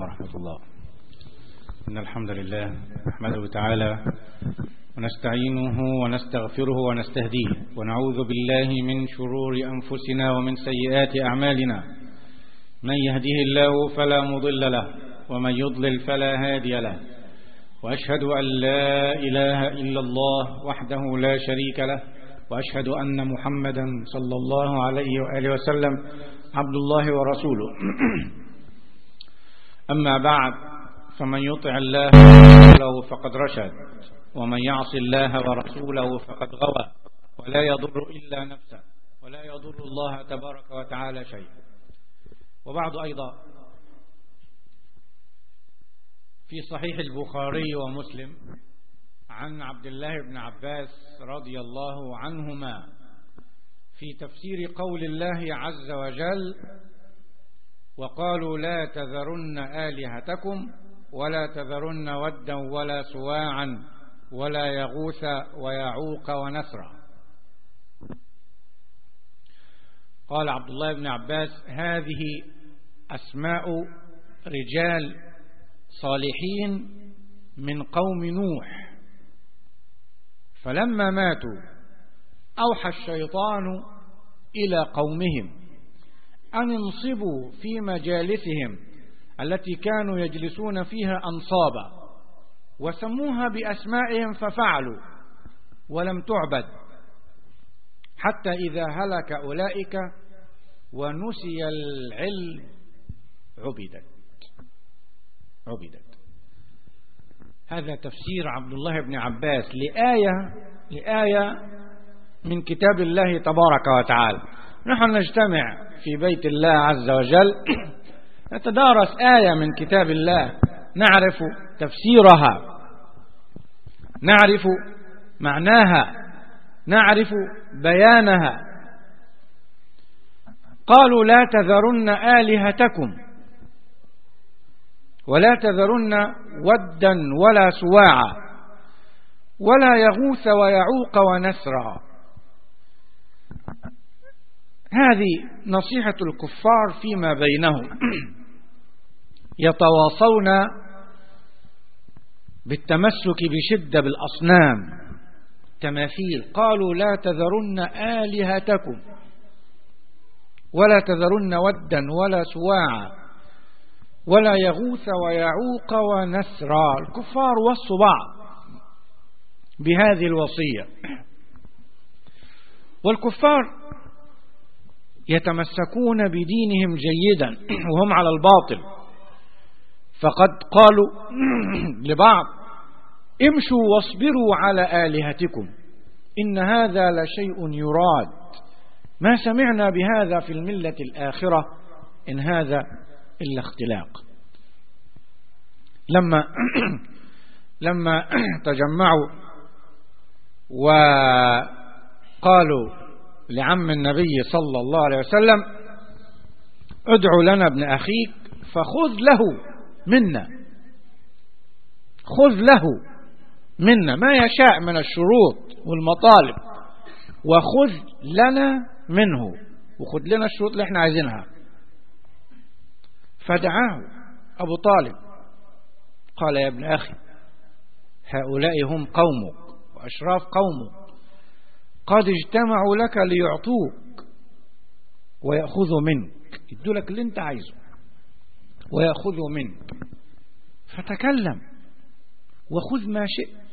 ورحمة الله إن الحمد لله نحمده تعالى ونستعينه ونستغفره ونستهديه ونعوذ بالله من شرور أنفسنا ومن سيئات أعمالنا من يهده الله فلا مضل له ومن يضلل فلا هادي له وأشهد أن لا إله إلا الله وحده لا شريك له وأشهد أن محمدا صلى الله عليه وآله وسلم عبد الله ورسوله أما بعد فمن يطع الله ورسوله فقد رشد ومن يعص الله ورسوله فقد غوى ولا يضر إلا نفسه ولا يضر الله تبارك وتعالى شيئا وبعد أيضا في صحيح البخاري ومسلم عن عبد الله بن عباس رضي الله عنهما في تفسير قول الله عز وجل وقالوا لا تذرن آلهتكم ولا تذرن ودا ولا سواعا ولا يغوث ويعوق ونسرا قال عبد الله بن عباس هذه أسماء رجال صالحين من قوم نوح فلما ماتوا أوحى الشيطان إلى قومهم أن انصبوا في مجالسهم التي كانوا يجلسون فيها أنصابا وسموها بأسمائهم ففعلوا ولم تعبد حتى إذا هلك أولئك ونسي العلم عبدت عبدت هذا تفسير عبد الله بن عباس لآية لآية من كتاب الله تبارك وتعالى نحن نجتمع في بيت الله عز وجل نتدارس آية من كتاب الله نعرف تفسيرها نعرف معناها نعرف بيانها قالوا لا تذرن آلهتكم ولا تذرن ودا ولا سواعا ولا يغوث ويعوق ونسرا هذه نصيحة الكفار فيما بينهم يتواصون بالتمسك بشدة بالأصنام تماثيل قالوا لا تذرن آلهتكم ولا تذرن ودا ولا سواعا ولا يغوث ويعوق ونسرا الكفار وصوا بعض بهذه الوصية والكفار يتمسكون بدينهم جيدا وهم على الباطل فقد قالوا لبعض امشوا واصبروا على آلهتكم إن هذا لشيء يراد ما سمعنا بهذا في الملة الآخرة إن هذا إلا اختلاق لما لما تجمعوا وقالوا لعم النبي صلى الله عليه وسلم ادعو لنا ابن أخيك فخذ له منا خذ له منا ما يشاء من الشروط والمطالب وخذ لنا منه وخذ لنا الشروط اللي احنا عايزينها فدعاه أبو طالب قال يا ابن أخي هؤلاء هم قومك وأشراف قومك قد اجتمعوا لك ليعطوك ويأخذوا منك يدوا لك اللي انت عايزه ويأخذوا منك فتكلم وخذ ما شئت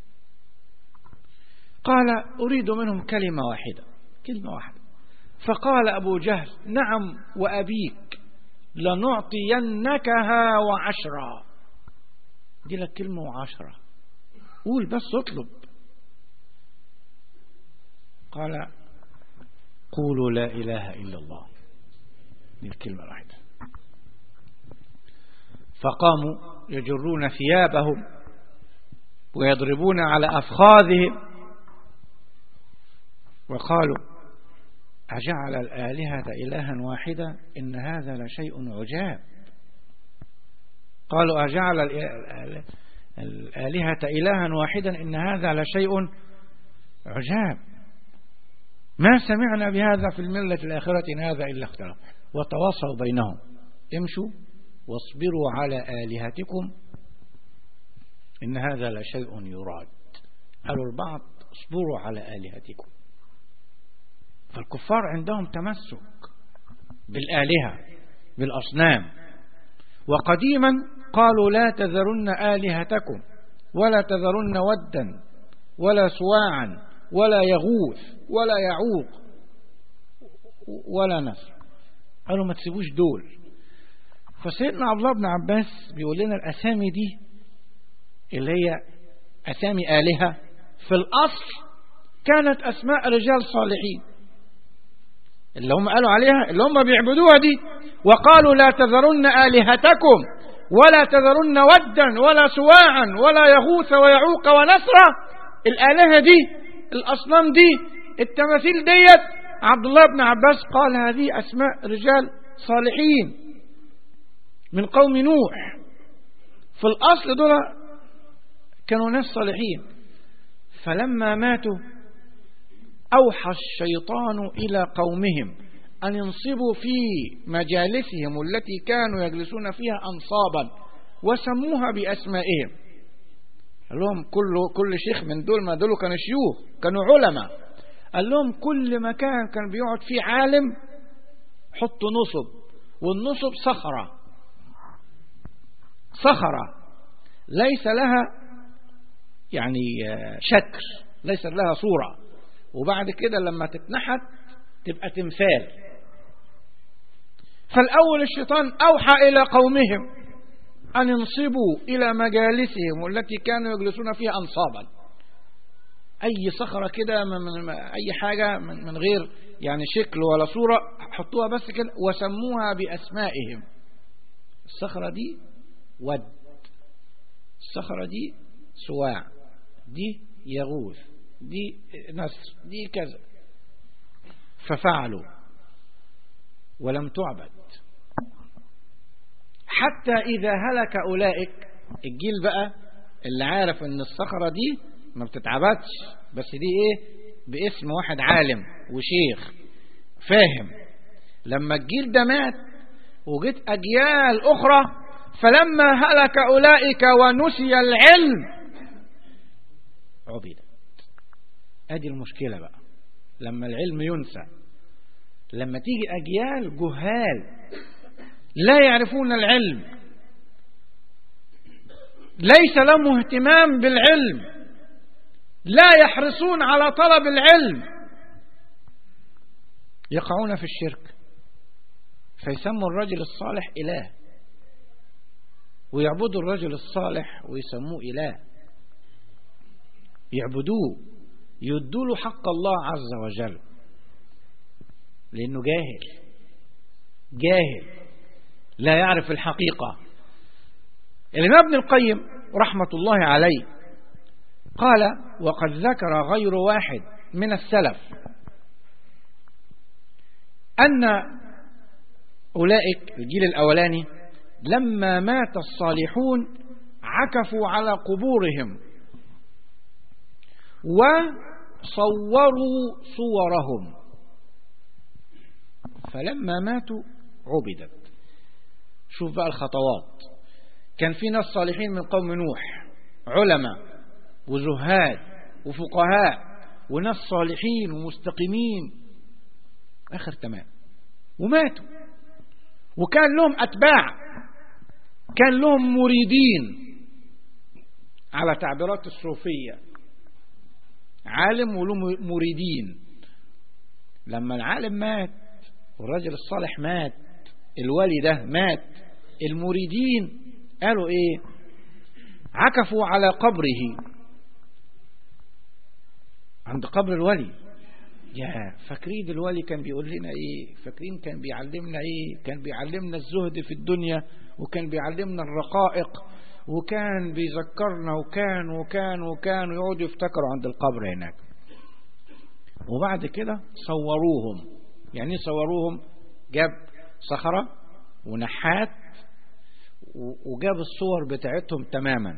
قال أريد منهم كلمة واحدة كلمة واحدة فقال أبو جهل نعم وأبيك لنعطينكها وعشرة دي لك كلمة وعشرة قول بس اطلب قال قولوا لا إله إلا الله دي الكلمة الواحدة فقاموا يجرون ثيابهم ويضربون على أفخاذهم وقالوا أجعل الآلهة إلها واحدة إن هذا لشيء عجاب قالوا أجعل الآلهة إلها واحدا إن هذا لشيء عجاب ما سمعنا بهذا في الملة الآخرة إن هذا إلا اختلاف وتواصوا بينهم امشوا واصبروا على آلهتكم إن هذا لشيء يراد قالوا البعض اصبروا على آلهتكم فالكفار عندهم تمسك بالآلهة بالأصنام وقديما قالوا لا تذرن آلهتكم ولا تذرن ودا ولا سواعا ولا يغوث ولا يعوق ولا نسر قالوا ما تسيبوش دول فسيدنا عبد الله بن عباس بيقول لنا الأسامي دي اللي هي أسامي آلهة في الأصل كانت أسماء رجال صالحين اللي هم قالوا عليها اللي هم بيعبدوها دي وقالوا لا تذرن آلهتكم ولا تذرن ودا ولا سواعا ولا يغوث ويعوق ونسرا الآلهة دي الأصنام دي التماثيل ديت عبد الله بن عباس قال هذه أسماء رجال صالحين من قوم نوح في الأصل دول كانوا ناس صالحين فلما ماتوا أوحى الشيطان إلى قومهم أن ينصبوا في مجالسهم التي كانوا يجلسون فيها أنصابا وسموها بأسمائهم قال لهم كل كل شيخ من دول ما دول كانوا شيوخ كانوا علماء قال لهم كل مكان كان بيقعد فيه عالم حطوا نصب والنصب صخرة صخرة ليس لها يعني شكل ليس لها صورة وبعد كده لما تتنحت تبقى تمثال فالأول الشيطان أوحى إلى قومهم أن ينصبوا إلى مجالسهم التي كانوا يجلسون فيها أنصابا أي صخرة كده من, من أي حاجة من, من غير يعني شكل ولا صورة حطوها بس كده وسموها بأسمائهم الصخرة دي ود الصخرة دي سواع دي يغوث دي نسر دي كذا ففعلوا ولم تعبد حتى إذا هلك أولئك الجيل بقى اللي عارف ان الصخرة دي ما بتتعبدش بس دي ايه باسم واحد عالم وشيخ فاهم لما الجيل ده مات وجت أجيال أخرى فلما هلك أولئك ونسي العلم عبدت ادي المشكلة بقى لما العلم ينسى لما تيجي أجيال جهال لا يعرفون العلم ليس لهم اهتمام بالعلم لا يحرصون على طلب العلم يقعون في الشرك فيسموا الرجل الصالح إله ويعبدوا الرجل الصالح ويسموه إله يعبدوه يدوا له حق الله عز وجل لأنه جاهل جاهل لا يعرف الحقيقة الإمام ابن القيم رحمة الله عليه قال وقد ذكر غير واحد من السلف أن أولئك الجيل الأولاني لما مات الصالحون عكفوا على قبورهم وصوروا صورهم فلما ماتوا عبدت شوف بقى الخطوات كان في ناس صالحين من قوم نوح علماء وزهاد وفقهاء وناس صالحين ومستقيمين آخر تمام وماتوا وكان لهم أتباع كان لهم مريدين على تعبيرات الصوفية عالم وله مريدين لما العالم مات والرجل الصالح مات الولي ده مات المريدين قالوا ايه عكفوا على قبره عند قبر الولي يا فاكرين الولي كان بيقول لنا ايه فاكرين كان بيعلمنا ايه كان بيعلمنا الزهد في الدنيا وكان بيعلمنا الرقائق وكان بيذكرنا وكان وكان وكان ويقعدوا يفتكروا عند القبر هناك وبعد كده صوروهم يعني صوروهم جاب صخرة ونحات وجاب الصور بتاعتهم تماما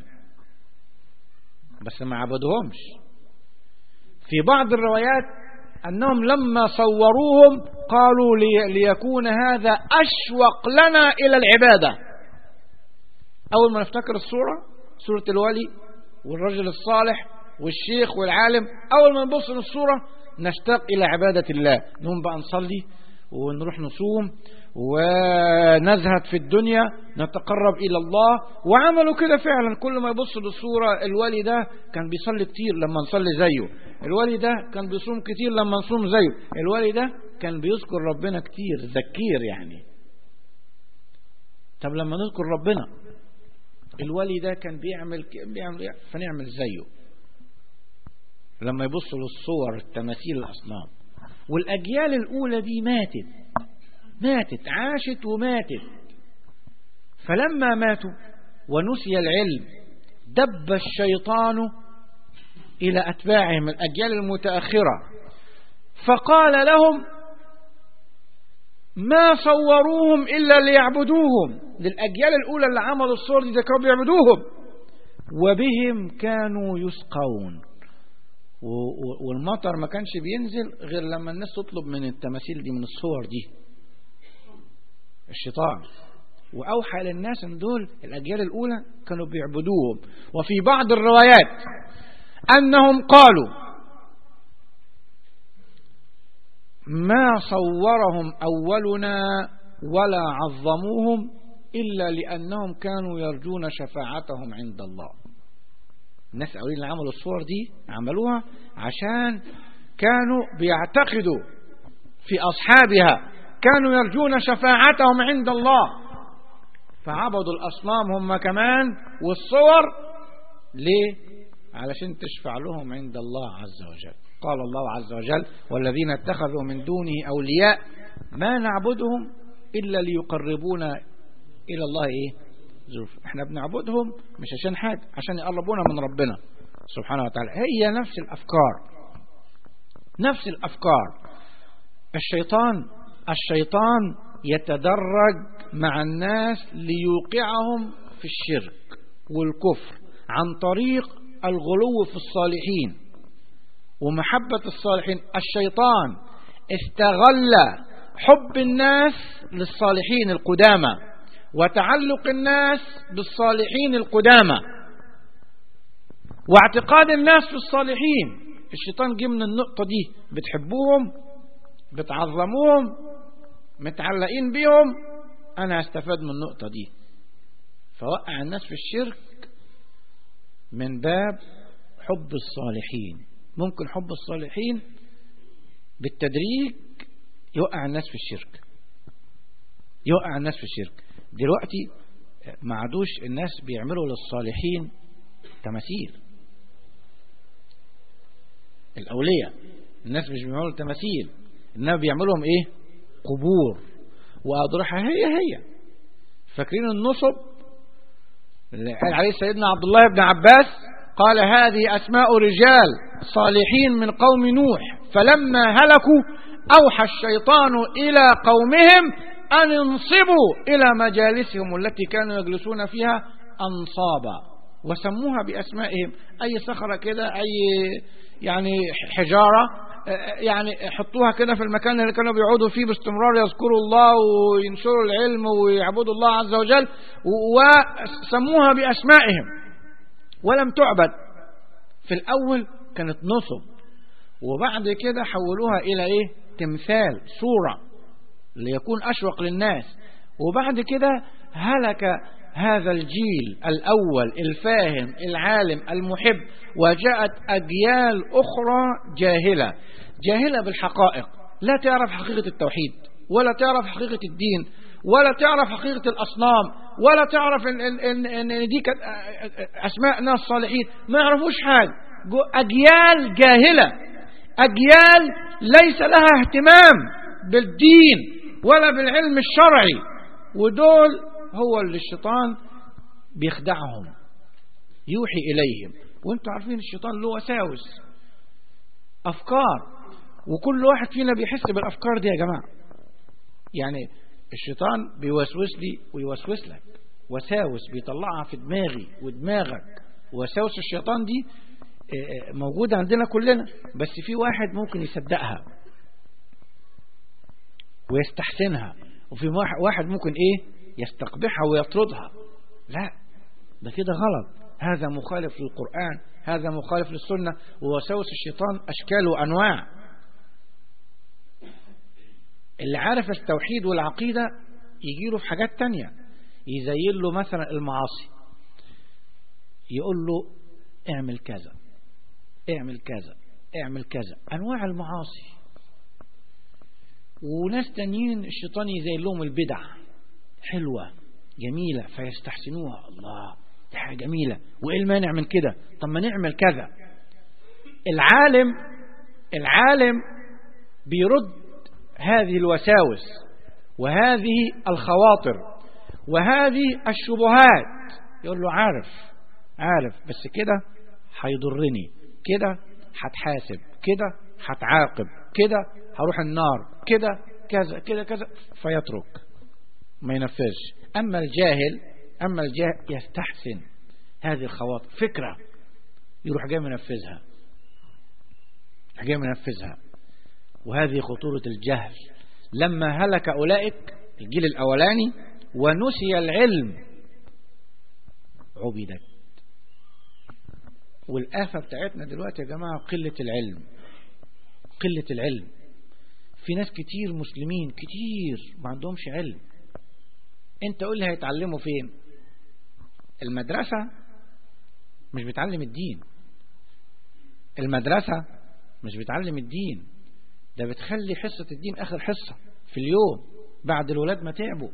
بس ما عبدهمش في بعض الروايات أنهم لما صوروهم قالوا لي ليكون هذا أشوق لنا إلى العبادة أول ما نفتكر الصورة صورة الولي والرجل الصالح والشيخ والعالم أول ما نبص للصورة نشتاق إلى عبادة الله نقوم بقى نصلي ونروح نصوم ونزهد في الدنيا نتقرب إلى الله وعملوا كده فعلا كل ما يبص للصورة الولي ده كان بيصلي كتير لما نصلي زيه الولي ده كان بيصوم كتير لما نصوم زيه الولي ده كان بيذكر ربنا كتير ذكير يعني طب لما نذكر ربنا الولي ده كان بيعمل بيعمل فنعمل زيه لما يبصوا للصور التماثيل الأصنام والأجيال الأولى دي ماتت ماتت عاشت وماتت فلما ماتوا ونسي العلم دب الشيطان إلى أتباعهم الأجيال المتأخرة فقال لهم ما صوروهم إلا ليعبدوهم للأجيال الأولى اللي عملوا الصور دي كانوا بيعبدوهم وبهم كانوا يسقون والمطر ما كانش بينزل غير لما الناس تطلب من التماثيل دي من الصور دي الشيطان وأوحى للناس ان دول الأجيال الأولى كانوا بيعبدوهم وفي بعض الروايات أنهم قالوا ما صورهم أولنا ولا عظموهم إلا لأنهم كانوا يرجون شفاعتهم عند الله الناس الأولين اللي عملوا الصور دي عملوها عشان كانوا بيعتقدوا في أصحابها كانوا يرجون شفاعتهم عند الله فعبدوا الأصنام هم كمان والصور ليه علشان تشفع لهم عند الله عز وجل قال الله عز وجل والذين اتخذوا من دونه أولياء ما نعبدهم إلا ليقربونا إلى الله إيه زلف احنا بنعبدهم مش عشان حاجة عشان يقربونا من ربنا سبحانه وتعالى هي نفس الأفكار نفس الأفكار الشيطان الشيطان يتدرج مع الناس ليوقعهم في الشرك والكفر عن طريق الغلو في الصالحين ومحبة الصالحين الشيطان استغل حب الناس للصالحين القدامى وتعلق الناس بالصالحين القدامى واعتقاد الناس في الصالحين الشيطان جه من النقطة دي بتحبوهم بتعظموهم متعلقين بيهم أنا هستفاد من النقطة دي فوقع الناس في الشرك من باب حب الصالحين ممكن حب الصالحين بالتدريج يوقع الناس في الشرك يوقع الناس في الشرك دلوقتي ما عادوش الناس بيعملوا للصالحين تماثيل الأولياء الناس مش بيعملوا تماثيل إنما بيعملوا إيه قبور وأضرحة هي هي فاكرين النصب اللي قال عليه سيدنا عبد الله بن عباس قال هذه أسماء رجال صالحين من قوم نوح فلما هلكوا أوحى الشيطان إلى قومهم أن انصبوا إلى مجالسهم التي كانوا يجلسون فيها أنصابا وسموها بأسمائهم أي صخرة كده أي يعني حجارة يعني حطوها كده في المكان اللي كانوا بيقعدوا فيه باستمرار يذكروا الله وينشروا العلم ويعبدوا الله عز وجل وسموها بأسمائهم ولم تعبد في الأول كانت نصب وبعد كده حولوها إلى إيه تمثال صورة ليكون أشوق للناس وبعد كده هلك هذا الجيل الأول الفاهم العالم المحب وجاءت أجيال أخرى جاهلة جاهلة بالحقائق لا تعرف حقيقة التوحيد ولا تعرف حقيقة الدين ولا تعرف حقيقة الأصنام ولا تعرف إن, إن, إن, إن دي كانت أسماء ناس صالحين ما يعرفوش حاجة أجيال جاهلة أجيال ليس لها اهتمام بالدين ولا بالعلم الشرعي ودول هو اللي الشيطان بيخدعهم يوحي إليهم وانتم عارفين الشيطان له وساوس أفكار وكل واحد فينا بيحس بالأفكار دي يا جماعة يعني الشيطان بيوسوس لي ويوسوس لك وساوس بيطلعها في دماغي ودماغك وساوس الشيطان دي موجودة عندنا كلنا بس في واحد ممكن يصدقها ويستحسنها وفي واحد ممكن ايه يستقبحها ويطردها لا ده كده غلط هذا مخالف للقرآن هذا مخالف للسنة ووساوس الشيطان أشكال وأنواع اللي عارف التوحيد والعقيدة يجي له في حاجات تانية يزين له مثلا المعاصي يقول له اعمل كذا اعمل كذا اعمل كذا أنواع المعاصي وناس تانيين الشيطان يزين لهم البدع حلوة جميلة فيستحسنوها الله دي حاجة جميلة وإيه المانع من كده طب ما نعمل كذا العالم العالم بيرد هذه الوساوس وهذه الخواطر وهذه الشبهات يقول له عارف عارف بس كده هيضرني كده هتحاسب كده هتعاقب كده هروح النار كده كذا كده كذا فيترك ما ينفذش أما الجاهل أما الجاهل يستحسن هذه الخواطر فكرة يروح جاي منفذها جاي منفذها وهذه خطورة الجهل لما هلك أولئك الجيل الأولاني ونسي العلم عبدت والآفة بتاعتنا دلوقتي يا جماعة قلة العلم قلة العلم في ناس كتير مسلمين كتير ما عندهمش علم انت قول لي هيتعلموا فين المدرسة مش بتعلم الدين المدرسة مش بتعلم الدين ده بتخلي حصة الدين آخر حصة في اليوم بعد الولاد ما تعبوا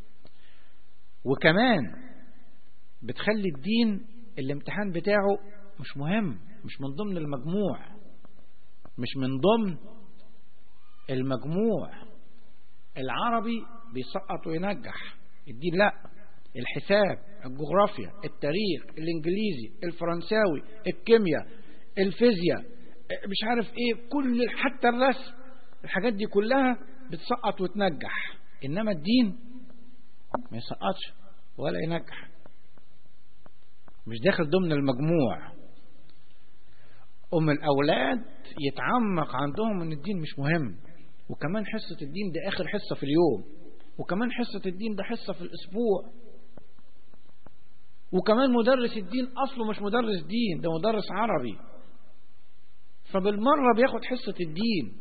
وكمان بتخلي الدين الامتحان بتاعه مش مهم مش من ضمن المجموع مش من ضمن المجموع العربي بيسقط وينجح الدين لا الحساب الجغرافيا التاريخ الانجليزي الفرنساوي الكيمياء الفيزياء مش عارف ايه كل حتى الرسم الحاجات دي كلها بتسقط وتنجح انما الدين ما يسقطش ولا ينجح مش داخل ضمن المجموع ام الاولاد يتعمق عندهم ان الدين مش مهم وكمان حصة الدين ده اخر حصة في اليوم وكمان حصة الدين ده حصة في الاسبوع وكمان مدرس الدين اصله مش مدرس دين ده مدرس عربي فبالمرة بياخد حصة الدين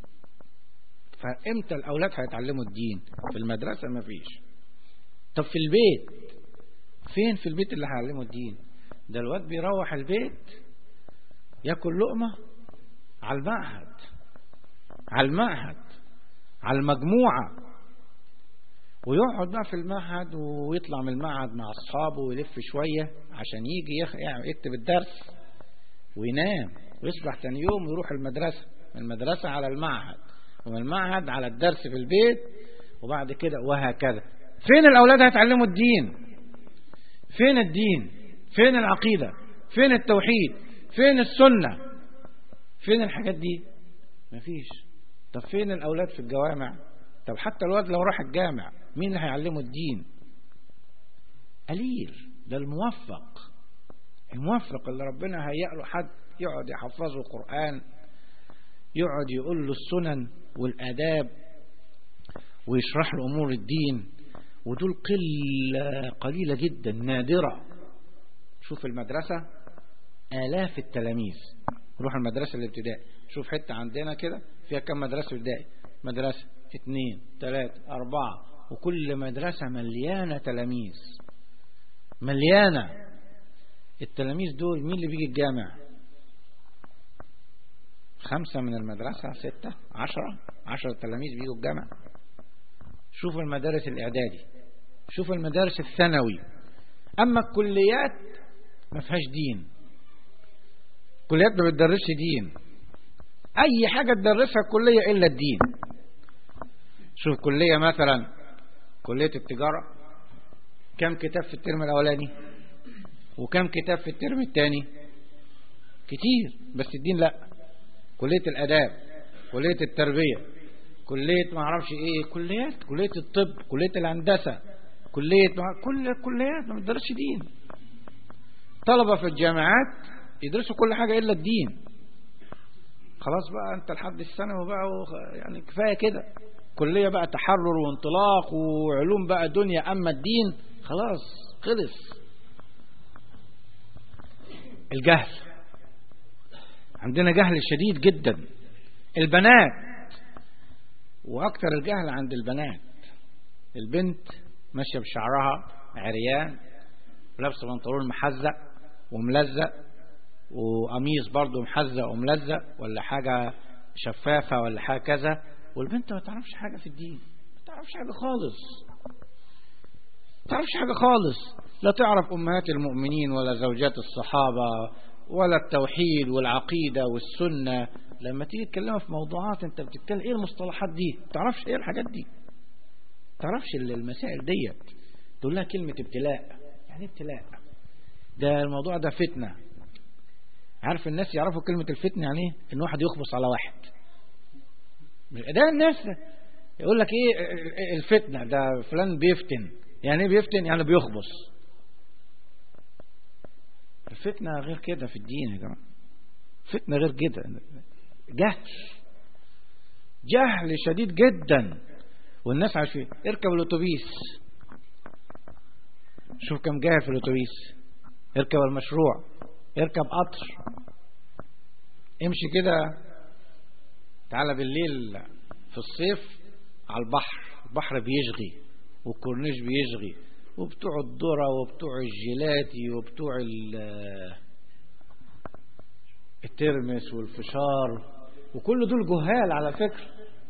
فامتى الاولاد هيتعلموا الدين في المدرسة ما فيش طب في البيت فين في البيت اللي هيعلموا الدين ده الواد بيروح البيت ياكل لقمة على المعهد على المعهد على المجموعة ويقعد بقى في المعهد ويطلع من المعهد مع أصحابه ويلف شوية عشان يجي يخ... يعني يكتب الدرس وينام ويصبح تاني يوم ويروح المدرسة من المدرسة على المعهد ومن المعهد على الدرس في البيت وبعد كده وهكذا فين الأولاد هيتعلموا الدين فين الدين فين العقيدة فين التوحيد فين السنة فين الحاجات دي مفيش طب فين الأولاد في الجوامع طب حتى الواد لو راح الجامع مين اللي هيعلمه الدين قليل ده الموفق الموفق اللي ربنا هيأ له حد يقعد يحفظه القرآن يقعد يقول له السنن والآداب ويشرح له أمور الدين ودول قلة قليلة جدا نادرة شوف المدرسة آلاف التلاميذ روح المدرسة الابتدائي شوف حتة عندنا كده فيها كم مدرسة ابتدائي مدرسة اثنين ثلاثة أربعة وكل مدرسة مليانة تلاميذ مليانة التلاميذ دول مين اللي بيجي الجامع خمسة من المدرسة ستة عشرة عشرة تلاميذ بيجوا الجامع شوف المدارس الإعدادي شوف المدارس الثانوي أما الكليات ما فيهاش دين كليات ما بتدرسش دين أي حاجة تدرسها الكلية إلا الدين شوف كلية مثلا كلية التجارة كم كتاب في الترم الأولاني وكم كتاب في الترم الثاني كتير بس الدين لا كلية الأداب كلية التربية كلية ما اعرفش ايه كليات كلية الطب كلية الهندسة كلية ما كل الكليات ما بتدرسش دين طلبة في الجامعات يدرسوا كل حاجة إلا الدين خلاص بقى أنت لحد الثانوي بقى يعني كفاية كده كلية بقى تحرر وانطلاق وعلوم بقى دنيا أما الدين خلاص خلص الجهل عندنا جهل شديد جدا البنات واكثر الجهل عند البنات البنت ماشيه بشعرها عريان ولابسه بنطلون محزق وملزق وقميص برضه محزق وملزق ولا حاجه شفافه ولا حاجه كذا والبنت ما تعرفش حاجه في الدين ما تعرفش حاجه خالص ما تعرفش حاجه خالص لا تعرف امهات المؤمنين ولا زوجات الصحابه ولا التوحيد والعقيده والسنه لما تيجي تكلمها في موضوعات انت بتتكلم ايه المصطلحات دي ما تعرفش ايه الحاجات دي ما تعرفش المسائل ديت تقول لها كلمه ابتلاء يعني ابتلاء ده الموضوع ده فتنه عارف الناس يعرفوا كلمه الفتنه يعني ايه ان واحد يخبص على واحد ده الناس يقول لك ايه الفتنه ده فلان بيفتن يعني ايه بيفتن يعني بيخبص الفتنه غير كده في الدين يا جماعه فتنه غير كده جهل جهل شديد جدا والناس عارفين اركب الاتوبيس شوف كم جاهل في الاتوبيس اركب المشروع اركب قطر امشي كده تعالى بالليل في الصيف على البحر البحر بيشغي والكورنيش بيشغي وبتوع الذرة وبتوع الجيلاتي وبتوع الترمس والفشار وكل دول جهال على فكرة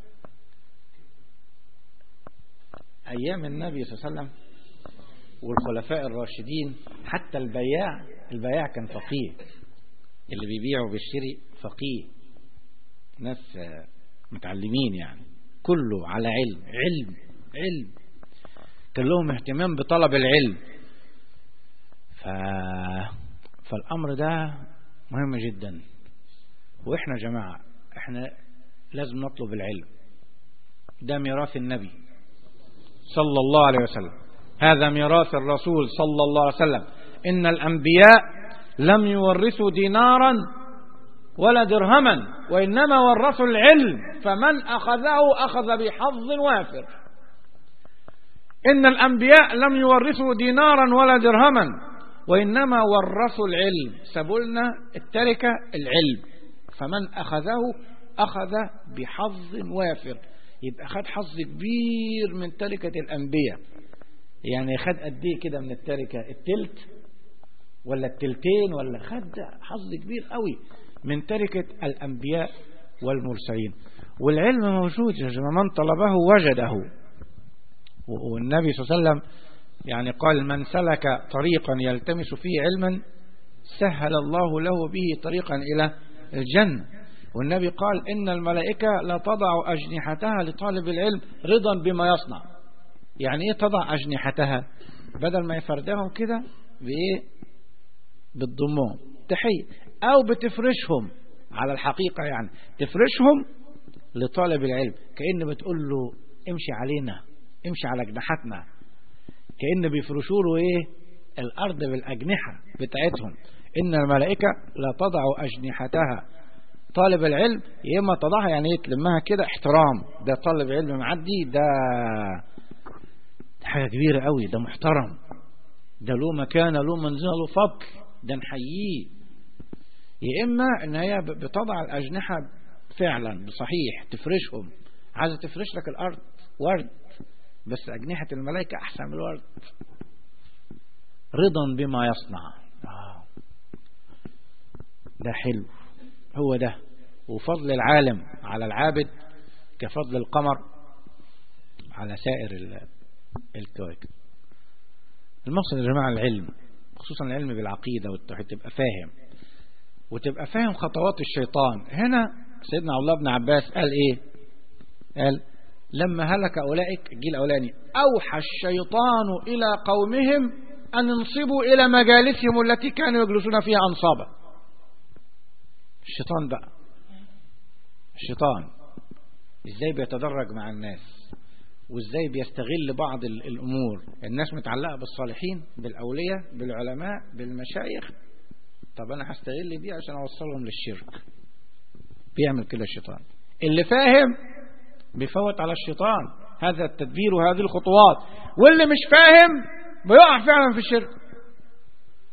أيام النبي صلى الله عليه وسلم والخلفاء الراشدين حتى البياع البياع كان فقيه اللي بيبيع وبيشتري فقيه ناس متعلمين يعني كله على علم علم علم كان لهم اهتمام بطلب العلم ف... فالأمر ده مهم جدا وإحنا جماعة إحنا لازم نطلب العلم ده ميراث النبي صلى الله عليه وسلم هذا ميراث الرسول صلى الله عليه وسلم إن الأنبياء لم يورثوا دينارا ولا درهما وإنما ورثوا العلم فمن أخذه أخذ بحظ وافر إن الأنبياء لم يورثوا دينارا ولا درهما وإنما ورثوا العلم سبلنا التركة العلم فمن أخذه أخذ بحظ وافر يبقى خد حظ كبير من تركة الأنبياء يعني خد قد ايه كده من التركة التلت ولا التلتين ولا خد حظ كبير قوي من تركة الأنبياء والمرسلين والعلم موجود يا جماعة من طلبه وجده والنبي صلى الله عليه وسلم يعني قال من سلك طريقا يلتمس فيه علما سهل الله له به طريقا إلى الجنة والنبي قال إن الملائكة لا تضع أجنحتها لطالب العلم رضا بما يصنع يعني إيه تضع أجنحتها بدل ما يفردهم كده بإيه بتضمهم تحية أو بتفرشهم على الحقيقة يعني تفرشهم لطالب العلم كأن بتقول له امشي علينا امشي على جناحاتنا كأن بيفرشوا له ايه الأرض بالأجنحة بتاعتهم إن الملائكة لا تضع أجنحتها طالب العلم يا إما تضعها يعني ايه تلمها كده احترام ده طالب علم معدي ده حاجة كبيرة قوي ده محترم ده له مكانة له منزلة له فضل ده نحييه يا إما إن هي بتضع الأجنحة فعلا صحيح تفرشهم عايزة تفرش لك الأرض ورد بس أجنحة الملائكة أحسن من الورد رضا بما يصنع آه. ده حلو هو ده وفضل العالم على العابد كفضل القمر على سائر الكواكب المقصد يا جماعة العلم خصوصا العلم بالعقيدة والتوحيد تبقى فاهم وتبقى فاهم خطوات الشيطان هنا سيدنا الله بن عباس قال ايه قال لما هلك أولئك الجيل الأولاني أوحى الشيطان إلى قومهم أن انصبوا إلى مجالسهم التي كانوا يجلسون فيها أنصابا الشيطان بقى الشيطان ازاي بيتدرج مع الناس وازاي بيستغل بعض الامور الناس متعلقه بالصالحين بالاولياء بالعلماء بالمشايخ طب انا هستغل دي عشان اوصلهم للشرك بيعمل كده الشيطان اللي فاهم بيفوت على الشيطان هذا التدبير وهذه الخطوات واللي مش فاهم بيقع فعلا في الشرك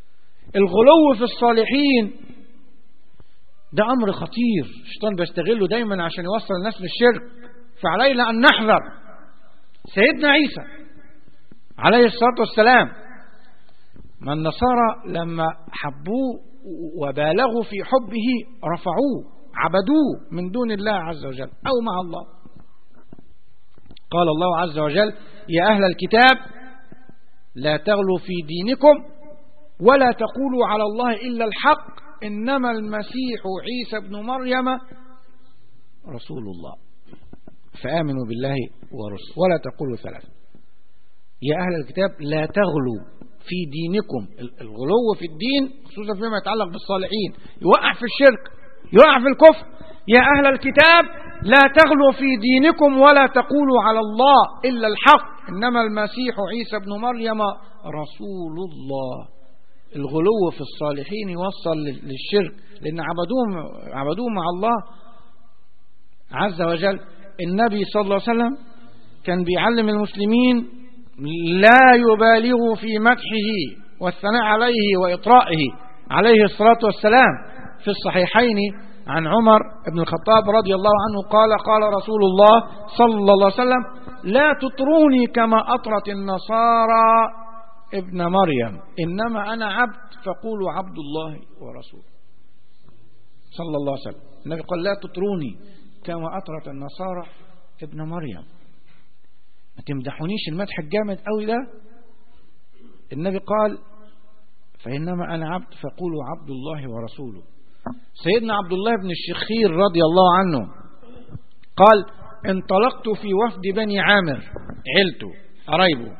الغلو في الصالحين ده أمر خطير الشيطان بيستغله دايما عشان يوصل الناس للشرك فعلينا أن نحذر سيدنا عيسى عليه الصلاة والسلام ما النصارى لما حبوه وبالغوا في حبه رفعوه عبدوه من دون الله عز وجل أو مع الله قال الله عز وجل يا أهل الكتاب لا تغلوا في دينكم ولا تقولوا على الله إلا الحق إنما المسيح عيسى بن مريم رسول الله فآمنوا بالله ورسوله ولا تقولوا ثلاثة يا أهل الكتاب لا تغلوا في دينكم الغلو في الدين خصوصا فيما يتعلق بالصالحين يوقع في الشرك يوقع في الكفر يا أهل الكتاب لا تغلوا في دينكم ولا تقولوا على الله إلا الحق إنما المسيح عيسى بن مريم رسول الله الغلو في الصالحين يوصل للشرك لأن عبدوهم عبدوه مع الله عز وجل النبي صلى الله عليه وسلم كان بيعلم المسلمين لا يبالغوا في مدحه والثناء عليه وإطرائه عليه الصلاة والسلام في الصحيحين عن عمر بن الخطاب رضي الله عنه قال قال رسول الله صلى الله عليه وسلم لا تطروني كما أطرت النصارى ابن مريم إنما أنا عبد فقولوا عبد الله ورسوله صلى الله عليه وسلم النبي قال لا تطروني كما أطرت النصارى ابن مريم ما تمدحونيش المدح الجامد قوي ده النبي قال فإنما أنا عبد فقولوا عبد الله ورسوله سيدنا عبد الله بن الشخير رضي الله عنه قال انطلقت في وفد بني عامر عيلته قرايبه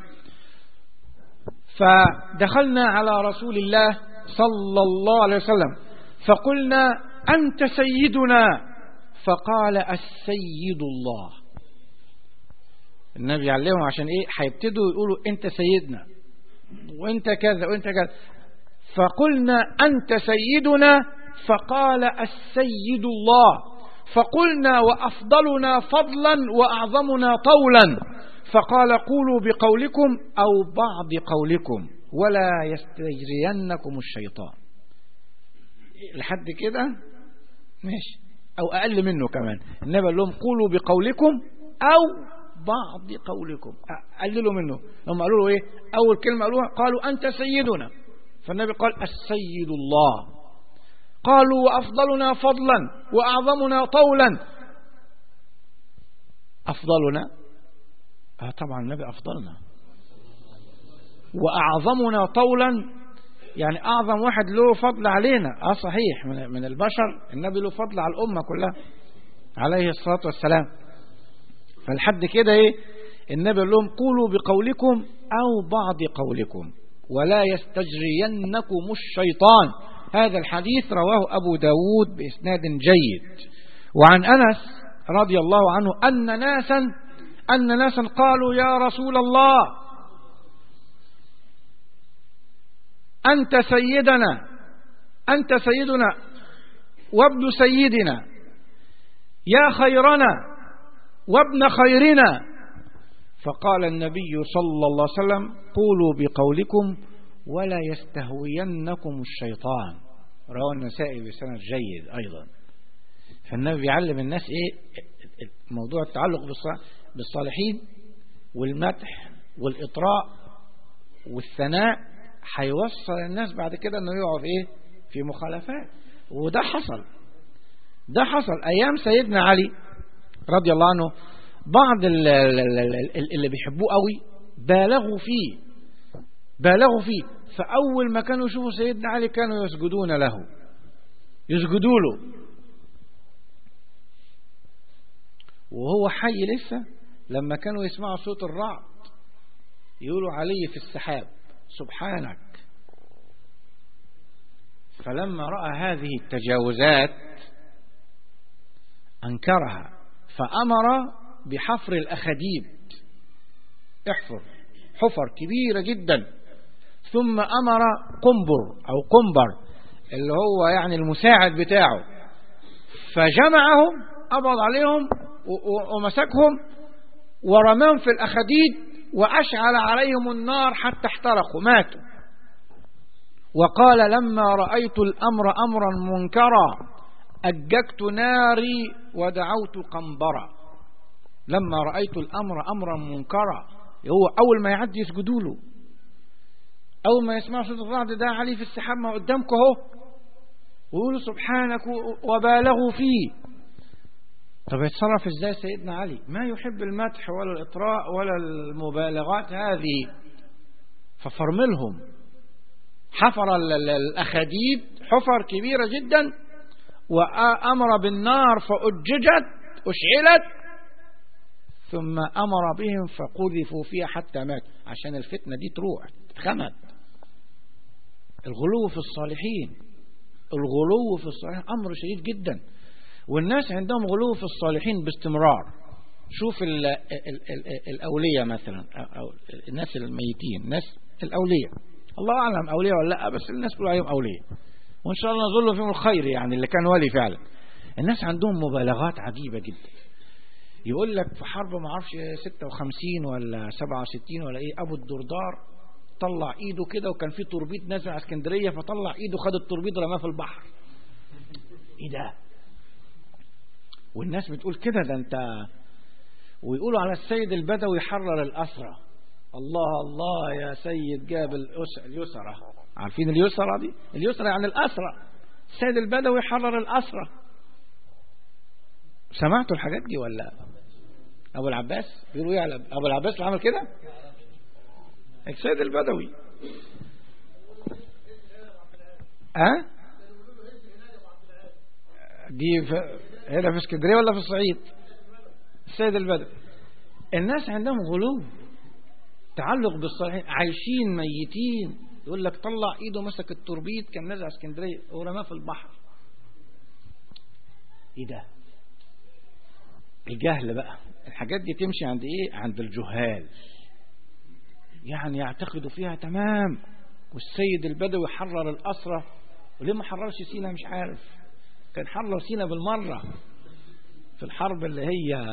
فدخلنا على رسول الله صلى الله عليه وسلم فقلنا أنت سيدنا فقال السيد الله النبي يعلمهم عشان ايه هيبتدوا يقولوا انت سيدنا وانت كذا وانت كذا فقلنا انت سيدنا فقال السيد الله فقلنا وافضلنا فضلا واعظمنا طولا فقال قولوا بقولكم او بعض قولكم ولا يستجرينكم الشيطان لحد كده ماشي او اقل منه كمان النبي قال لهم قولوا بقولكم او بعض قولكم قللوا منه هم قالوا له ايه اول كلمه قالوها قالوا انت سيدنا فالنبي قال السيد الله قالوا وافضلنا فضلا واعظمنا طولا افضلنا آه طبعا النبي افضلنا واعظمنا طولا يعني اعظم واحد له فضل علينا اه صحيح من من البشر النبي له فضل على الامه كلها عليه الصلاه والسلام فالحد كده ايه النبي قال لهم قولوا بقولكم او بعض قولكم ولا يستجرينكم الشيطان هذا الحديث رواه ابو داود باسناد جيد وعن انس رضي الله عنه ان ناسا ان ناسا قالوا يا رسول الله انت سيدنا انت سيدنا وابن سيدنا يا خيرنا وابن خيرنا فقال النبي صلى الله عليه وسلم قولوا بقولكم ولا يستهوينكم الشيطان رواه النسائي بسند جيد أيضا فالنبي بيعلم الناس إيه موضوع التعلق بالصالحين والمدح والإطراء والثناء هيوصل الناس بعد كده انه يقعد ايه في مخالفات وده حصل ده حصل ايام سيدنا علي رضي الله عنه بعض اللي بيحبوه قوي بالغوا فيه بالغوا فيه فأول ما كانوا يشوفوا سيدنا علي كانوا يسجدون له يسجدوا له وهو حي لسه لما كانوا يسمعوا صوت الرعد يقولوا علي في السحاب سبحانك فلما رأى هذه التجاوزات أنكرها فأمر بحفر الأخديد احفر حفر كبيرة جدا ثم أمر قنبر أو قنبر اللي هو يعني المساعد بتاعه فجمعهم قبض عليهم ومسكهم ورماهم في الأخديد وأشعل عليهم النار حتى احترقوا ماتوا وقال لما رأيت الأمر أمرا منكرا أججت ناري ودعوت قنبرا لما رأيت الأمر أمرا منكرا هو أول ما يعدي يسجدوا له أول ما يسمعوا صوت الرعد ده عليه في السحاب ما قدامكم أهو ويقولوا سبحانك وبالغوا فيه طب يتصرف ازاي سيدنا علي ما يحب المدح ولا الإطراء ولا المبالغات هذه ففرملهم حفر الأخاديد حفر كبيرة جدا وأمر بالنار فأججت أشعلت ثم أمر بهم فقذفوا فيها حتى مات عشان الفتنة دي تروح خمد الغلو في الصالحين الغلو في الصالحين أمر شديد جدا والناس عندهم غلو في الصالحين باستمرار شوف ال ال ال الأولية مثلا أو الناس الميتين الناس الأولية الله أعلم أولية ولا لا بس الناس كلها عليهم أولية وإن شاء الله نظل فيهم الخير يعني اللي كان ولي فعلا الناس عندهم مبالغات عجيبة جدا يقول لك في حرب ما اعرفش 56 ولا 67 ولا ايه ابو الدردار طلع ايده كده وكان في توربيد نازل على اسكندريه فطلع ايده خد التوربيد رماه في البحر ايه ده والناس بتقول كده ده انت ويقولوا على السيد البدوي حرر الاسرى الله الله يا سيد جاب اليسرى عارفين اليسرى دي اليسرى يعني الاسرى السيد البدوي حرر الاسرى سمعتوا الحاجات دي ولا ابو العباس بيقولوا ايه على ابو العباس اللي عمل كده السيد البدوي ها أه؟ دي في هنا في اسكندريه ولا في الصعيد السيد البدوي الناس عندهم غلو تعلق بالصالحين عايشين ميتين يقول لك طلع ايده مسك التوربيد كان نازل على اسكندريه ورماه في البحر ايه ده الجهل بقى الحاجات دي تمشي عند ايه عند الجهال يعني يعتقدوا فيها تمام والسيد البدوي حرر الأسرة وليه ما حررش سينا مش عارف كان حرر سينا بالمرة في الحرب اللي هي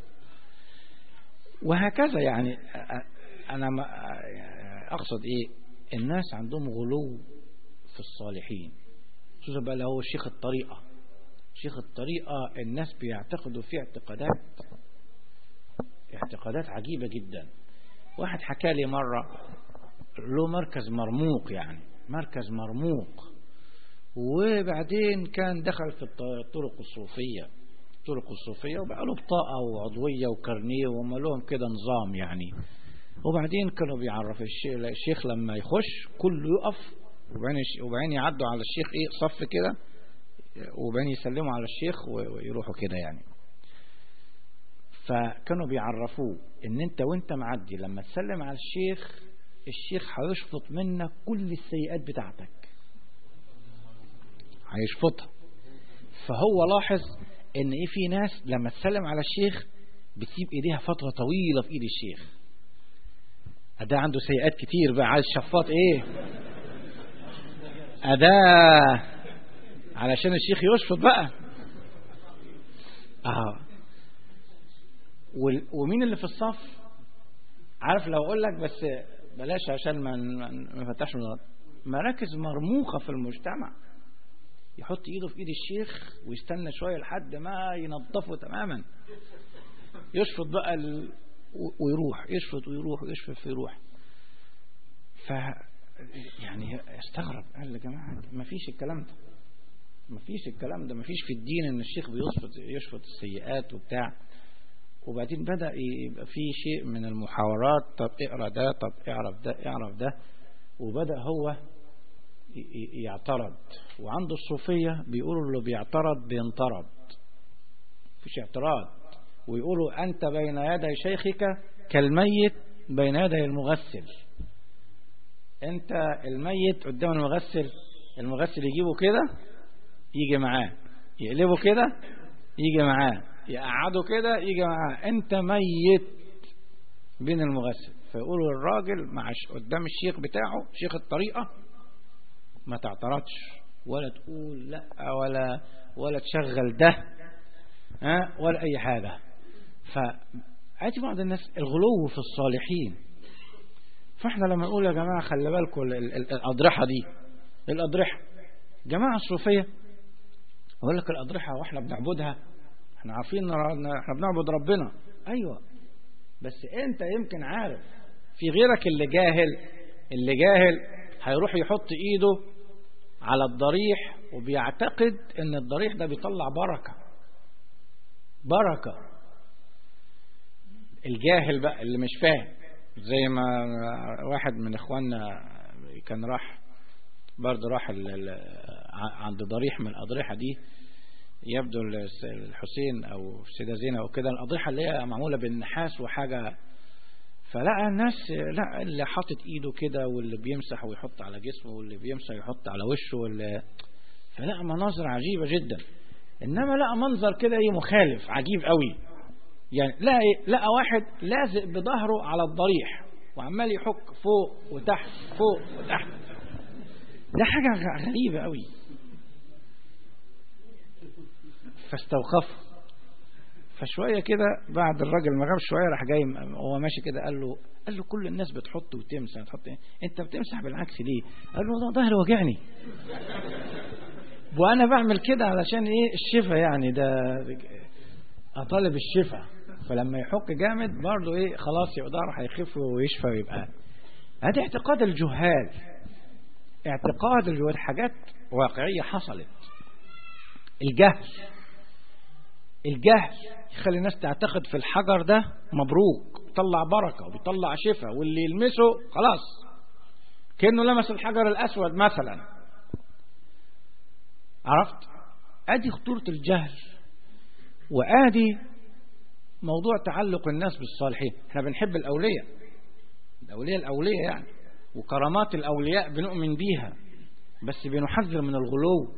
وهكذا يعني أنا ما أقصد إيه الناس عندهم غلو في الصالحين خصوصا بقى اللي هو شيخ الطريقة شيخ الطريقة الناس بيعتقدوا فيه اعتقادات اعتقادات عجيبة جدا واحد حكى لي مرة له مركز مرموق يعني مركز مرموق وبعدين كان دخل في الطرق الصوفية الطرق الصوفية وبقى له بطاقة وعضوية وكارنيه وهم لهم كده نظام يعني وبعدين كانوا بيعرف الشيخ لما يخش كله يقف وبعدين وبعدين يعدوا على الشيخ ايه صف كده وبعدين يسلموا على الشيخ ويروحوا كده يعني فكانوا بيعرفوه ان انت وانت معدي لما تسلم على الشيخ الشيخ هيشفط منك كل السيئات بتاعتك هيشفطها فهو لاحظ ان ايه في ناس لما تسلم على الشيخ بتسيب ايديها فترة طويلة في ايد الشيخ ده عنده سيئات كتير بقى عايز شفاط ايه أداة علشان الشيخ يشفط بقى اه ومين اللي في الصف عارف لو اقول لك بس بلاش عشان ما ما فتحش مراكز مرموقه في المجتمع يحط ايده في ايد الشيخ ويستنى شويه لحد ما ينظفه تماما يشفط بقى ال... ويروح يشفط ويروح ويشفط ويروح ف يعني استغرب قال يا جماعه ما فيش الكلام ده ما فيش الكلام ده ما فيش في الدين ان الشيخ بيشفط يشفط السيئات وبتاع وبعدين بدأ يبقى في شيء من المحاورات طب اقرا ده طب اعرف ده اعرف ده وبدأ هو يعترض وعنده الصوفية بيقولوا اللي بيعترض بينطرد مفيش اعتراض ويقولوا أنت بين يدي شيخك كالميت بين يدي المغسل أنت الميت قدام المغسل المغسل يجيبه كده يجي معاه يقلبه كده يجي معاه يقعده كده يجي معاه انت ميت بين المغسل فيقولوا الراجل مع قدام الشيخ بتاعه شيخ الطريقة ما تعترضش ولا تقول لا ولا ولا تشغل ده ها ولا اي حاجة فعادي بعض الناس الغلو في الصالحين فاحنا لما نقول يا جماعة خلي بالكم الأضرحة دي الأضرحة جماعة الصوفية أقول لك الأضرحة وإحنا بنعبدها احنا عارفين ان احنا بنعبد ربنا أيوة بس أنت يمكن عارف في غيرك اللي جاهل اللي جاهل هيروح يحط إيده على الضريح وبيعتقد ان الضريح ده بيطلع بركة بركة الجاهل بقى اللي مش فاهم زي ما واحد من اخواننا كان راح برضه راح عند ضريح من الأضرحة دي يبدو الحسين أو السيدة زينة أو كده الأضرحة اللي هي معمولة بالنحاس وحاجة فلقى الناس لا اللي حاطط ايده كده واللي بيمسح ويحط على جسمه واللي بيمسح يحط على وشه واللي فلقى مناظر عجيبة جدا انما لقى منظر كده ايه مخالف عجيب قوي يعني لقى إيه؟ لقى واحد لازق بظهره على الضريح وعمال يحك فوق وتحت فوق وتحت ده حاجة غريبة قوي فاستوقفه فشوية كده بعد الراجل ما غاب شوية راح جاي هو ماشي كده قال له قال له كل الناس بتحط وتمسح تحط إيه؟ انت بتمسح بالعكس ليه قال له ده ظهري وجعني وانا بعمل كده علشان ايه الشفا يعني ده اطالب الشفا فلما يحك جامد برضه ايه خلاص يبقى ظهره هيخف ويشفى ويبقى هذا اعتقاد الجهال اعتقاد الجهال حاجات واقعية حصلت الجهل الجهل يخلي الناس تعتقد في الحجر ده مبروك بيطلع بركة وبيطلع شفاء واللي يلمسه خلاص كأنه لمس الحجر الأسود مثلا عرفت ادي خطورة الجهل وادي موضوع تعلق الناس بالصالحين احنا بنحب الأولياء الأولياء الأولياء يعني وكرامات الأولياء بنؤمن بيها بس بنحذر من الغلو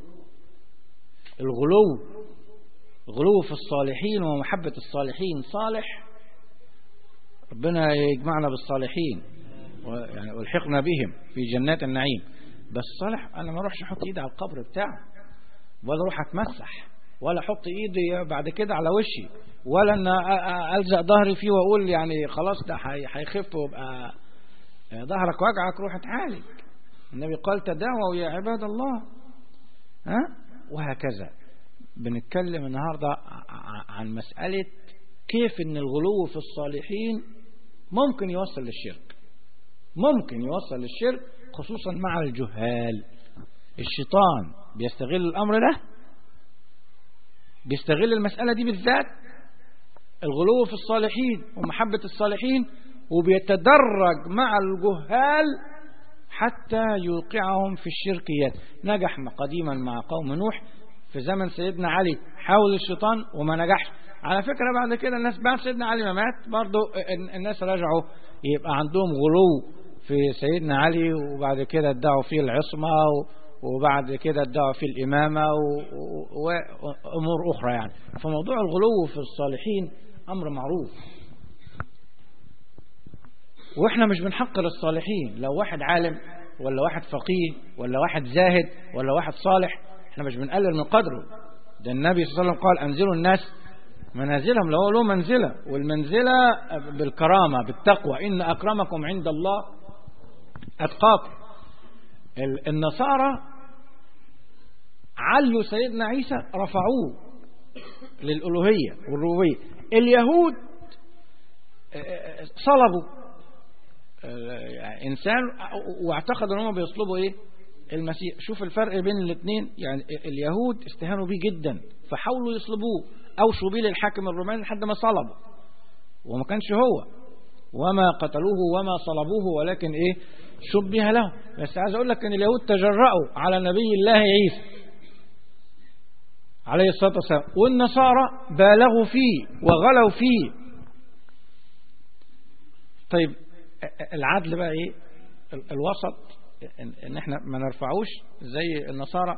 الغلو غلو في الصالحين ومحبة الصالحين صالح ربنا يجمعنا بالصالحين يعني والحقنا بهم في جنات النعيم بس صالح انا ما اروحش احط ايدي على القبر بتاعه ولا اروح اتمسح ولا احط ايدي بعد كده على وشي ولا ان الزق ظهري فيه واقول يعني خلاص ده هيخف ويبقى ظهرك وجعك روح اتعالج النبي قال تداووا يا عباد الله ها وهكذا بنتكلم النهاردة عن مسألة كيف ان الغلو في الصالحين ممكن يوصل للشرك ممكن يوصل للشرك خصوصا مع الجهال الشيطان بيستغل الأمر ده بيستغل المسألة دي بالذات الغلو في الصالحين ومحبة الصالحين وبيتدرج مع الجهال حتى يوقعهم في الشركيات نجح قديما مع قوم نوح في زمن سيدنا علي حاول الشيطان وما نجحش على فكرة بعد كده الناس بعد سيدنا علي ما مات برضو الناس رجعوا يبقى عندهم غلو في سيدنا علي وبعد كده ادعوا فيه العصمة وبعد كده ادعوا فيه الإمامة وأمور أخرى يعني فموضوع الغلو في الصالحين أمر معروف واحنا مش بنحقر الصالحين لو واحد عالم ولا واحد فقيه ولا واحد زاهد ولا واحد صالح احنا مش بنقلل من قدره ده النبي صلى الله عليه وسلم قال انزلوا الناس منازلهم لو له منزلة والمنزلة بالكرامة بالتقوى إن أكرمكم عند الله أتقاكم النصارى علوا سيدنا عيسى رفعوه للألوهية والربوبية اليهود صلبوا إنسان واعتقدوا أنهم بيصلبوا إيه المسيح شوف الفرق بين الاثنين يعني اليهود استهانوا بيه جدا فحاولوا يصلبوه أوشوا بيه للحاكم الروماني لحد ما صلبوا وما كانش هو وما قتلوه وما صلبوه ولكن ايه شبه له بس عايز اقول لك ان اليهود تجرأوا على نبي الله عيسى عليه الصلاة والسلام والنصارى بالغوا فيه وغلوا فيه طيب العدل بقى ايه الوسط ان احنا ما نرفعوش زي النصارى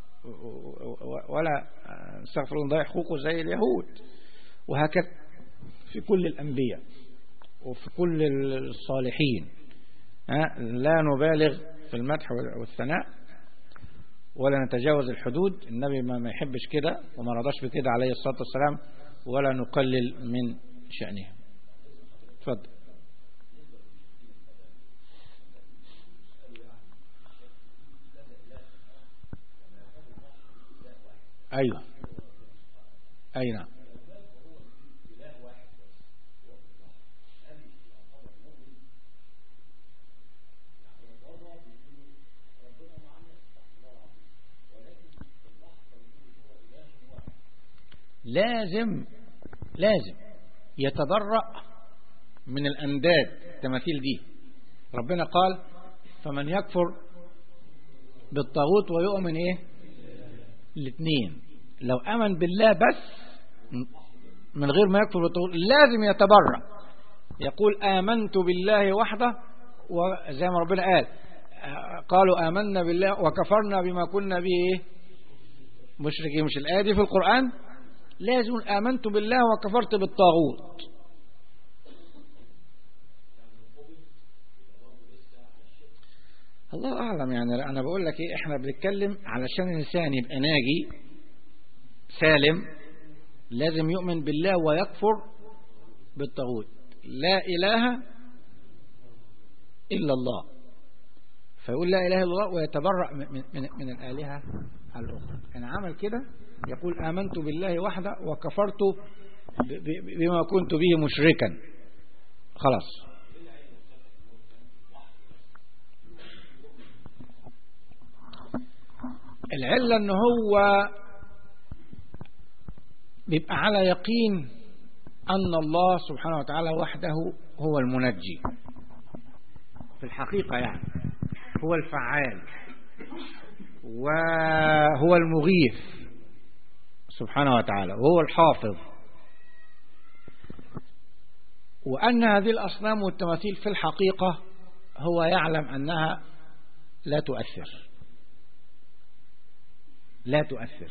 ولا استغفر الله نضيع حقوقه زي اليهود وهكذا في كل الأنبياء وفي كل الصالحين لا نبالغ في المدح والثناء ولا نتجاوز الحدود النبي ما يحبش كده وما رضاش بكده عليه الصلاة والسلام ولا نقلل من شأنه تفضل أيوه أي نعم لازم لازم يتبرأ من الأنداد التماثيل دي ربنا قال فمن يكفر بالطاغوت ويؤمن ايه الاثنين لو امن بالله بس من غير ما يكفر بالطاغوت لازم يتبرأ يقول آمنت بالله وحده وزي ما ربنا قال قالوا آمنا بالله وكفرنا بما كنا به ايه مشركين مش الآية دي في القرآن لازم آمنت بالله وكفرت بالطاغوت الله أعلم يعني أنا بقول لك إيه إحنا بنتكلم علشان الإنسان يبقى ناجي سالم لازم يؤمن بالله ويكفر بالطاغوت لا إله إلا الله فيقول لا إله إلا الله ويتبرأ من, من, من الآلهة الأخرى إن عمل كده يقول آمنت بالله وحده وكفرت بما كنت به مشركا خلاص العلة ان هو بيبقى على يقين ان الله سبحانه وتعالى وحده هو المنجي في الحقيقة يعني هو الفعال وهو المغيث سبحانه وتعالى وهو الحافظ وأن هذه الأصنام والتماثيل في الحقيقة هو يعلم أنها لا تؤثر لا تؤثر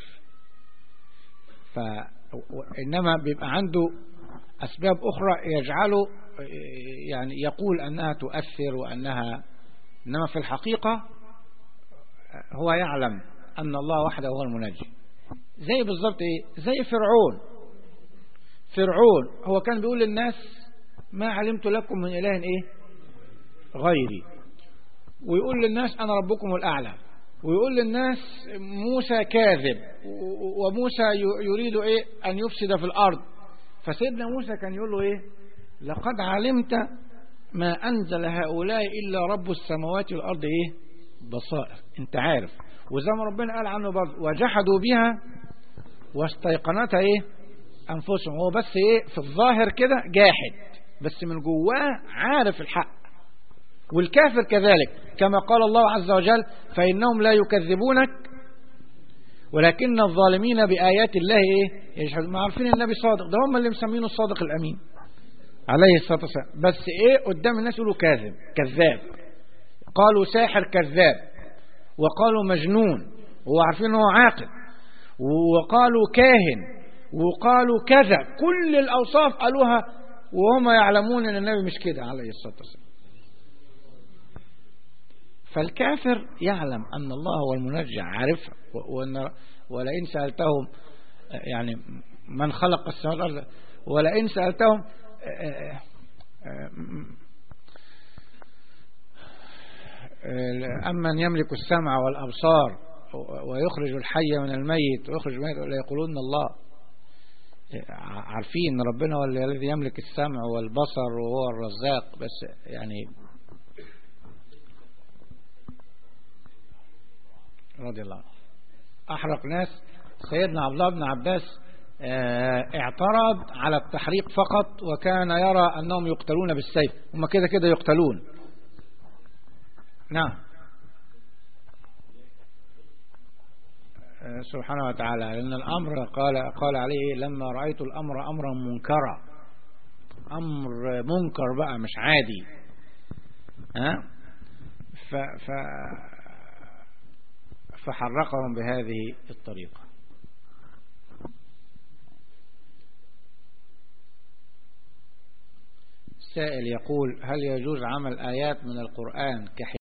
فإنما بيبقى عنده أسباب أخرى يجعله يعني يقول أنها تؤثر وأنها إنما في الحقيقة هو يعلم أن الله وحده هو المنجي زي بالظبط إيه زي فرعون فرعون هو كان بيقول للناس ما علمت لكم من إله إيه غيري ويقول للناس أنا ربكم الأعلى ويقول للناس موسى كاذب وموسى يريد إيه أن يفسد في الأرض فسيدنا موسى كان يقول له إيه لقد علمت ما أنزل هؤلاء إلا رب السماوات والأرض إيه بصائر أنت عارف وزي ما ربنا قال عنه برضه وجحدوا بها واستيقنتها إيه أنفسهم هو بس إيه في الظاهر كده جاحد بس من جواه عارف الحق والكافر كذلك كما قال الله عز وجل فإنهم لا يكذبونك ولكن الظالمين بآيات الله إيه يجحدون ما عارفين النبي صادق ده هم اللي مسمينه الصادق الأمين عليه الصلاة والسلام بس إيه قدام الناس يقولوا كاذب كذاب قالوا ساحر كذاب وقالوا مجنون وعارفين انه عاقل وقالوا كاهن وقالوا كذا كل الأوصاف قالوها وهم يعلمون ان النبي مش كده عليه الصلاة والسلام فالكافر يعلم أن الله هو المنجع عارفها وأن ولئن سألتهم يعني من خلق السماوات والأرض ولئن سألتهم أمن يملك السمع والأبصار ويخرج الحي من الميت ويخرج الميت ليقولون الله عارفين ان ربنا هو الذي يملك السمع والبصر وهو الرزاق بس يعني رضي الله عنه احرق ناس سيدنا عبد الله بن عباس اعترض على التحريق فقط وكان يرى انهم يقتلون بالسيف هم كده كده يقتلون نعم سبحانه وتعالى لأن الأمر قال قال عليه لما رأيت الأمر أمرا منكرا أمر منكر بقى مش عادي ها ف ف فحرقهم بهذه الطريقة سائل يقول هل يجوز عمل آيات من القرآن كحكاية